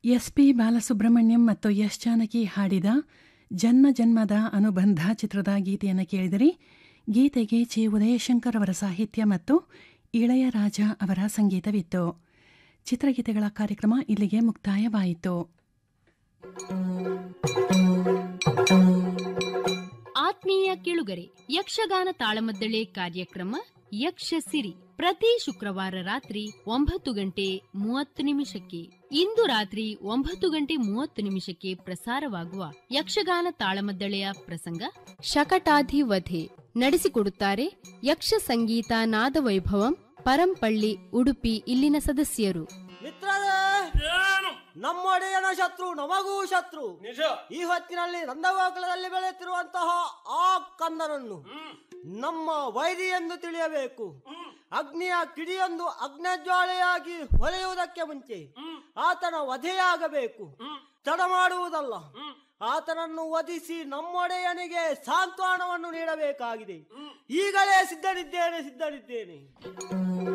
S P Balasubrahmanyam ಮತ್ತು ಯಶ್ ಜಾನಕಿ ಹಾಡಿದ ಜನ್ಮ ಜನ್ಮದ ಅನುಬಂಧ ಚಿತ್ರದ ಗೀತೆಯನ್ನು ಕೇಳಿದಿರಿ ಗೀತೆಗೆ ಚಿ ಉದಯಶಂಕರ್ ಅವರ ಸಾಹಿತ್ಯ ಮತ್ತು ಇಳೆಯರಾಜ ಅವರ ಸಂಗೀತವಿತ್ತು ಚಿತ್ರಗೀತೆಗಳ ಕಾರ್ಯಕ್ರಮ ಇಲ್ಲಿಗೆ ಮುಕ್ತಾಯವಾಯಿತು ಆತ್ಮೀಯ ಕೇಳುಗರೆ ಯಕ್ಷಗಾನ ತಾಳಮದ್ದಳೆ ಕಾರ್ಯಕ್ರಮ ಯಕ್ಷ ಸಿರಿ ಪ್ರತಿ ಶುಕ್ರವಾರ ರಾತ್ರಿ ಒಂಬತ್ತು ಗಂಟೆ ಮೂವತ್ತು ನಿಮಿಷಕ್ಕೆ ಇಂದು ರಾತ್ರಿ ಒಂಬತ್ತು ಗಂಟೆ ಮೂವತ್ತು ನಿಮಿಷಕ್ಕೆ ಪ್ರಸಾರವಾಗುವ ಯಕ್ಷಗಾನ ತಾಳಮದ್ದಳೆಯ ಪ್ರಸಂಗ ಶಕಟಾಧಿವಧೆ ನಡೆಸಿಕೊಡುತ್ತಾರೆ ಯಕ್ಷ ಸಂಗೀತ ನಾದವೈಭವಂ ಪರಂಪಳ್ಳಿ ಉಡುಪಿ ಇಲ್ಲಿನ ಸದಸ್ಯರು ಮಿತ್ರರೇ ಏನು ನಮ್ಮೊಡೆಯನ ಶತ್ರು ನಮಗೂ ಶತ್ರು ನಿಜ ಈ ಹೊತ್ತಿನಲ್ಲಿ ನಂದಗೋಕುಲದಲ್ಲಿ ಬೆಳೆಯುತ್ತಿರುವಂತಹ ಆ ಕಂದನನ್ನು ನಮ್ಮ ವೈರಿ ಎಂದು ತಿಳಿಯಬೇಕು ಅಗ್ನಿಯ ಕಿಡಿಯೊಂದು ಅಗ್ನಜ್ವಾಲೆಯಾಗಿ ಹೊಳೆಯುವುದಕ್ಕೆ ಮುಂಚೆ ಆತನ ವಧೆಯಾಗಬೇಕು ತಡ ಮಾಡುವುದಲ್ಲ ಆತನನ್ನು ವಧಿಸಿ ನಮ್ಮೊಡೆಯನಿಗೆ ಸಾಂತ್ವನವನ್ನು ನೀಡಬೇಕಾಗಿದೆ ಈಗಲೇ ಸಿದ್ಧನಿದ್ದೇನೆ ಸಿದ್ಧನಿದ್ದೇನೆ